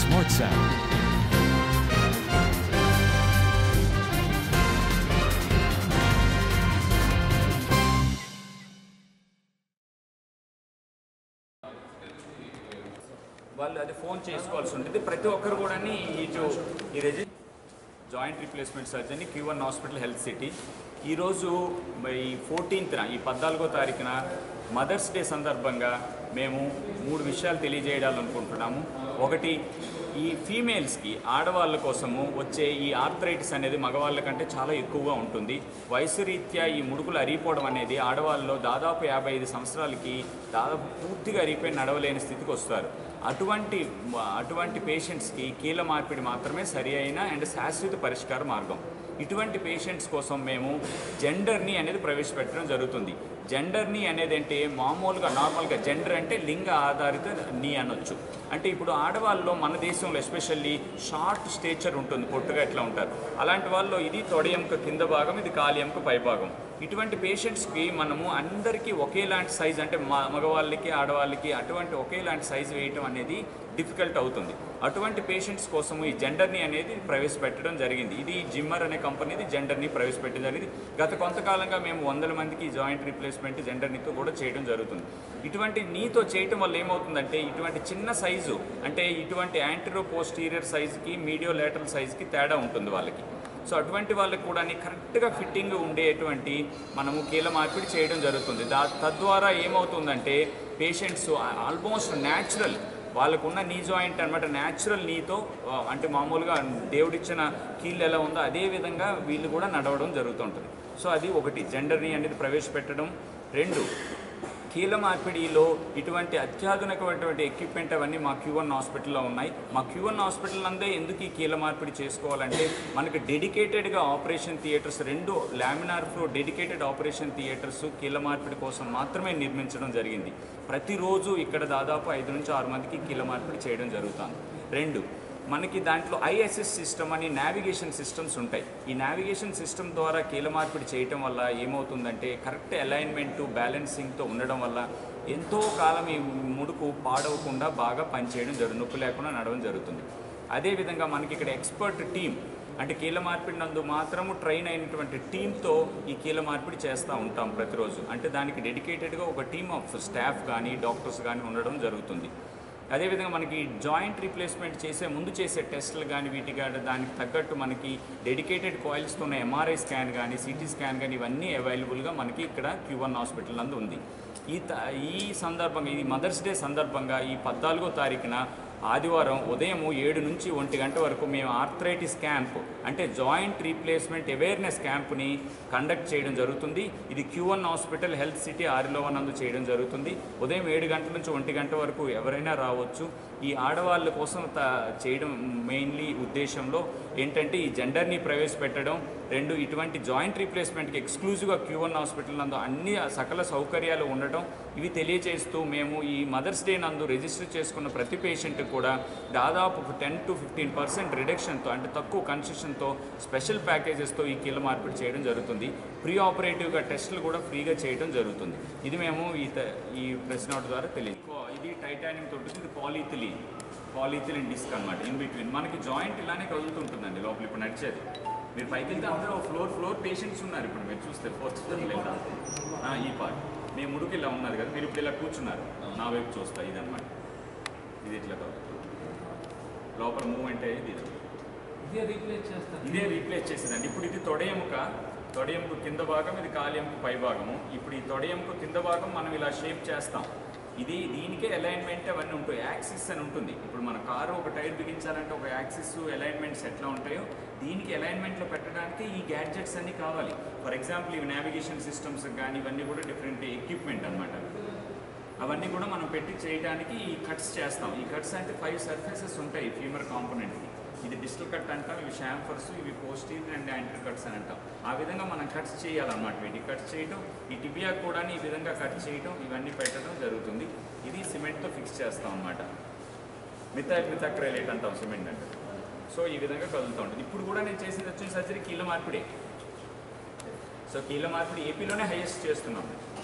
Smart Sound. వాళ్ళు అది phone చేసుకోవాల్సి ఉంటుంది ప్రతి ఒక్కరు కూడా ఇటు ఈ రెజి joint replacement surgery Q one hospital health city ఈరోజు ఈ ఫోర్టీన్త్న ఈ పద్నాలుగో తారీఖున మదర్స్ డే సందర్భంగా మేము మూడు విషయాలు తెలియజేయాలనుకుంటున్నాము ఒకటి ఈ ఫీమేల్స్కి ఆడవాళ్ళ కోసము వచ్చే ఈ ఆర్థరైటిస్ అనేది మగవాళ్ళ కంటే చాలా ఎక్కువగా ఉంటుంది వయసు రీత్యా ఈ ముడుకులు అరిగిపోవడం అనేది ఆడవాళ్ళలో దాదాపు యాభై ఐదు సంవత్సరాలకి దాదాపు పూర్తిగా అరిగిపోయి నడవలేని స్థితికి వస్తారు అటువంటి అటువంటి పేషెంట్స్కి కీళ్ళ మార్పిడి మాత్రమే సరి అయిన అండ్ శాశ్వత పరిష్కార మార్గం ఇటువంటి పేషెంట్స్ కోసం మేము జెండర్ని అనేది ప్రవేశపెట్టడం జరుగుతుంది జెండర్ని అనేది అంటే మామూలుగా నార్మల్గా జెండర్ అంటే లింగ ఆధారిత నీ అనొచ్చు అంటే ఇప్పుడు ఆడవాళ్ళలో మన దేశంలో ఎస్పెషల్లీ షార్ట్ స్టేచర్ ఉంటుంది పొట్టుగా ఎట్లా ఉంటారు అలాంటి వాళ్ళు ఇది తొడయంక కింద భాగం ఇది కాలియంక పై భాగం ఇటువంటి పేషెంట్స్కి మనము అందరికీ ఒకేలాంటి సైజ్ అంటే మ మగవాళ్ళకి ఆడవాళ్ళకి అటువంటి ఒకేలాంటి సైజ్ వేయటం అనేది డిఫికల్ట్ అవుతుంది అటువంటి పేషెంట్స్ కోసము ఈ జెండర్ని అనేది ప్రవేశపెట్టడం జరిగింది ఇది జిమ్మర్ అనే కంపెనీది జెండర్ని ప్రవేశపెట్టడం జరిగింది గత కొంతకాలంగా మేము వందల మందికి జాయింట్ రీప్లేస్మెంట్ జెండర్నితో కూడా చేయడం జరుగుతుంది ఇటువంటి నీతో చేయటం వల్ల ఏమవుతుందంటే ఇటువంటి చిన్న సైజు అంటే ఇటువంటి యాంటీరో పోస్టీరియర్ సైజుకి మీడియో లేటరల్ సైజుకి తేడా ఉంటుంది వాళ్ళకి సో అటువంటి వాళ్ళకి కూడా కరెక్ట్గా ఫిట్టింగ్ ఉండేటువంటి మనము కీల మార్పిడి చేయడం జరుగుతుంది దా తద్వారా ఏమవుతుందంటే పేషెంట్స్ ఆల్మోస్ట్ న్యాచురల్ వాళ్ళకున్న నీ జాయింట్ అనమాట న్యాచురల్ నీతో ఆ, అంటే మామూలుగా దేవుడిచ్చిన కీళ్ళు ఎలా ఉందో అదే విధంగా వీళ్ళు కూడా నడవడం జరుగుతుంటుంది సో అది ఒకటి జెండర్ నీ అనేది ప్రవేశపెట్టడం రెండు కీళ్ళ మార్పిడిలో ఇటువంటి అత్యాధునికమైనటువంటి ఎక్విప్మెంట్ అవన్నీ మా క్యూవన్ హాస్పిటల్లో ఉన్నాయి మా క్యూవన్ హాస్పిటల్ అందే ఎందుకు ఈ కీళ్ళ మార్పిడి చేసుకోవాలంటే మనకి డెడికేటెడ్గా ఆపరేషన్ థియేటర్స్ రెండు laminar flow dedicated operation theatres కీళ్ళ మార్పిడి కోసం మాత్రమే నిర్మించడం జరిగింది ప్రతిరోజు ఇక్కడ దాదాపు ఐదు నుంచి ఆరు మందికి కీళ్ళ మార్పిడి చేయడం జరుగుతుంది రెండు మనకి దాంట్లో ఐఎస్ఎస్ సిస్టమ్ అని నావిగేషన్ సిస్టమ్స్ ఉంటాయి ఈ నావిగేషన్ సిస్టమ్ ద్వారా కీల మార్పిడి చేయటం వల్ల ఏమవుతుందంటే కరెక్ట్ అలైన్మెంట్ బ్యాలెన్సింగ్తో ఉండడం వల్ల ఎంతో కాలం ఈ ముడుకు పాడవకుండా బాగా పనిచేయడం జరుగుతుంది నొప్పి లేకుండా నడవడం జరుగుతుంది అదేవిధంగా మనకి ఇక్కడ ఎక్స్పర్ట్ టీం అంటే కీళ్ళ మార్పిడి నందు మాత్రము ట్రైన్ అయినటువంటి టీంతో ఈ కీళ్ళ మార్పిడి చేస్తూ ఉంటాం ప్రతిరోజు అంటే దానికి డెడికేటెడ్గా ఒక టీమ్ ఆఫ్ స్టాఫ్ కానీ డాక్టర్స్ కానీ ఉండడం జరుగుతుంది అదేవిధంగా మనకి జాయింట్ రీప్లేస్మెంట్ చేసే ముందు చేసే టెస్టులు కానీ వీటి కానీ దానికి తగ్గట్టు మనకి డెడికేటెడ్ కాయిల్స్తో ఉన్న ఎంఆర్ఐ స్కాన్ కానీ సిటీ స్కాన్ కానీ ఇవన్నీ అవైలబుల్గా మనకి ఇక్కడ క్యూవన్ హాస్పిటల్ నందు ఉంది ఈ త ఈ సందర్భంగా ఈ మదర్స్ డే సందర్భంగా ఈ పద్నాలుగో తారీఖున ఆదివారం ఉదయం ఏడు నుంచి ఒంటి గంట వరకు మేము ఆర్థరైటిస్ క్యాంప్ అంటే జాయింట్ రీప్లేస్మెంట్ అవేర్నెస్ క్యాంప్ని కండక్ట్ చేయడం జరుగుతుంది ఇది క్యూవన్ హాస్పిటల్ హెల్త్ సిటీ ఆరిలోవన్ నందు చేయడం జరుగుతుంది ఉదయం ఏడు గంటల నుంచి ఒంటి గంట వరకు ఎవరైనా రావచ్చు ఈ ఆడవాళ్ళ కోసం త చేయడం మెయిన్లీ ఉద్దేశంలో ఏంటంటే ఈ జెండర్ని ప్రవేశపెట్టడం రెండు ఇటువంటి జాయింట్ రీప్లేస్మెంట్కి ఎక్స్క్లూజివ్గా క్యూవన్ హాస్పిటల్ నందు అన్ని సకల సౌకర్యాలు ఉండటం ఇవి తెలియజేస్తూ మేము ఈ మదర్స్ డే నందు రిజిస్టర్ చేసుకున్న ప్రతి పేషెంట్ కూడా దాదాపు టెన్ టు ఫిఫ్టీన్ పర్సెంట్ రిడక్షన్తో అంటే తక్కువ కన్సెషన్తో స్పెషల్ ప్యాకేజెస్తో ఈ కీళ్ళ మార్పిడి చేయడం జరుగుతుంది ప్రీ ఆపరేటివ్గా టెస్టులు కూడా ఫ్రీగా చేయడం జరుగుతుంది ఇది మేము ఈ త- ఈ ప్రెస్ నోట్ ద్వారా తెలియదు ఇది టైటానియం తోటి ఇది పాలీథిలిన్ పాలీథిలిన్ డిస్క్ అనమాట ఇన్ బిట్వీన్ మనకి జాయింట్ ఇలానే కదులుతుంటుందండి లోపల ఇప్పుడు నడిచేది మీరు పైకి వెళ్తే అందరూ ఫ్లోర్ ఫ్లోర్ పేషెంట్స్ ఉన్నారు ఇప్పుడు మీరు చూస్తే ఫోర్త్ ఫ్లోర్లో వెళ్తాం ఆ, ఈ పార్ట్ మీ ముడుకు ఇలా ఉన్నది కదా మీరు ఇప్పుడు ఇలా కూర్చున్నారు నా వైపు చూస్తా ఇదన్నమాట ఇది ఇట్లా కదులుతుంది లోపల మూమెంట్ అయ్యేది ఇది ఇదే రీప్లేస్ చేస్తారు ఇదే రీప్లేస్ చేసేదండి ఇప్పుడు ఇది తొడయముక తొడయముకు కింద భాగం ఇది కాలియంకు పై భాగము ఇప్పుడు ఈ తొడయముకు కింద భాగం మనం ఇలా షేప్ చేస్తాం ఇది దీనికే అలైన్మెంట్ అవన్నీ ఉంటాయి యాక్సిస్ అని ఉంటుంది ఇప్పుడు మన కారు ఒక టైర్ బిగించాలంటే ఒక యాక్సిస్ అలైన్మెంట్స్ ఎట్లా ఉంటాయో దీనికి అలైన్మెంట్లో పెట్టడానికి ఈ గ్యాడ్జెట్స్ అన్నీ కావాలి ఫర్ ఎగ్జాంపుల్ ఇవి నావిగేషన్ సిస్టమ్స్ కానీ ఇవన్నీ కూడా డిఫరెంట్ ఎక్విప్మెంట్ అన్నమాట అవన్నీ కూడా మనం పెట్టి చేయడానికి ఈ కట్స్ చేస్తాం ఈ కట్స్ అంటే ఫైవ్ సర్ఫేసెస్ ఉంటాయి ఫీమర్ కాంపోనెంట్కి ఇది డిజిటల్ కట్ అంటాం ఇవి షాంఫర్స్ ఇవి పోస్టీరియర్ అండ్ యాంటీ కట్స్ అని అంటాం ఆ విధంగా మనం కట్స్ చేయాలన్నమాట వీటి కట్స్ చేయటం ఈ టిబియా కూడా ఈ విధంగా కట్ చేయటం ఇవన్నీ పెట్టడం జరుగుతుంది ఇది సిమెంట్తో ఫిక్స్ చేస్తాం అన్నమాట మిథా మిథాక్రైలేట్ అంటాం సిమెంట్ అంటే సో ఈ విధంగా కదులుతూ ఉంటుంది ఇప్పుడు కూడా నేను చేసేది వచ్చే సర్జరీ కీళ్ళ మార్పిడే సో కీళ్ళ మార్పిడి ఏపీలోనే హైయెస్ట్ చేస్తున్నాం